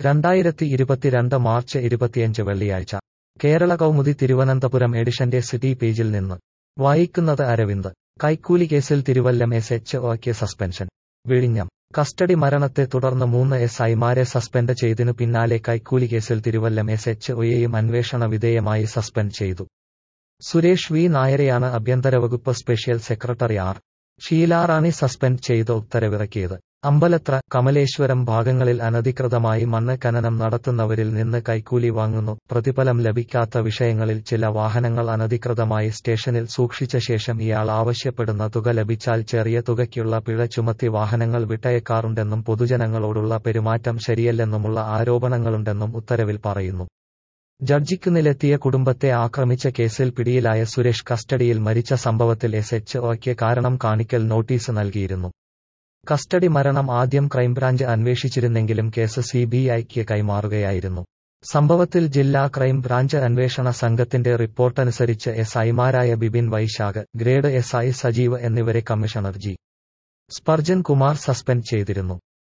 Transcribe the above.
രണ്ടായിരത്തി ഇരുപത്തിരണ്ട് മാർച്ച് ഇരുപത്തിയഞ്ച് വെള്ളിയാഴ്ച കേരള കൗമുദി തിരുവനന്തപുരം എഡിഷന്റെ സിറ്റി പേജിൽ നിന്ന് വായിക്കുന്നത് അരവിന്ദ് കൈക്കൂലി കേസിൽ തിരുവല്ലം എസ് എച്ച് ഒക്ക് സസ്പെൻഷൻ വിഴിഞ്ഞം കസ്റ്റഡി മരണത്തെ തുടർന്ന് മൂന്ന് എസ് ഐമാരെ സസ്പെൻഡ് ചെയ്തതിനു പിന്നാലെ കൈക്കൂലി കേസിൽ തിരുവല്ലം എസ് എച്ച് ഒയെയും അന്വേഷണ വിധേയമായി സസ്പെൻഡ് ചെയ്തു സുരേഷ് വി നായരെയാണ് ആഭ്യന്തര വകുപ്പ് special secretary R Sheelarani suspend ചെയ്ത് ഉത്തരവിറക്കിയത് അമ്പലത്ര കമലേശ്വരം ഭാഗങ്ങളിൽ അനധികൃതമായി മണ്ണ് ഖനനം നടത്തുന്നവരിൽ നിന്ന് കൈക്കൂലി വാങ്ങുന്നു പ്രതിഫലം ലഭിക്കാത്ത വിഷയങ്ങളിൽ ചില വാഹനങ്ങൾ അനധികൃതമായി സ്റ്റേഷനിൽ സൂക്ഷിച്ച ശേഷം ഇയാൾ ആവശ്യപ്പെടുന്ന തുക ലഭിച്ചാൽ ചെറിയ തുകയ്ക്കുള്ള പിഴ ചുമത്തി വാഹനങ്ങൾ വിട്ടയക്കാറുണ്ടെന്നും പൊതുജനങ്ങളോടുള്ള പെരുമാറ്റം ശരിയല്ലെന്നുമുള്ള ആരോപണങ്ങളുണ്ടെന്നും ഉത്തരവിൽ പറയുന്നു ജഡ്ജിക്കുന്നിലെത്തിയ കുടുംബത്തെ ആക്രമിച്ച കേസിൽ പിടിയിലായ സുരേഷ് കസ്റ്റഡിയിൽ മരിച്ച സംഭവത്തിൽ എസ് എച്ച് ഒക്ക് കാരണം കാണിക്കൽ നോട്ടീസ് നൽകിയിരുന്നു കസ്റ്റഡി മരണം ആദ്യം ക്രൈംബ്രാഞ്ച് അന്വേഷിച്ചിരുന്നെങ്കിലും കേസ് സിബിഐക്ക് കൈമാറുകയായിരുന്നു സംഭവത്തിൽ ജില്ലാ ക്രൈംബ്രാഞ്ച് അന്വേഷണ സംഘത്തിന്റെ റിപ്പോർട്ടനുസരിച്ച് എസ് ഐമാരായ Bipin Vaisakh grade S I Sajeev എന്നിവരെ commissioner G Sparjan Kumar suspend ചെയ്തിരുന്നു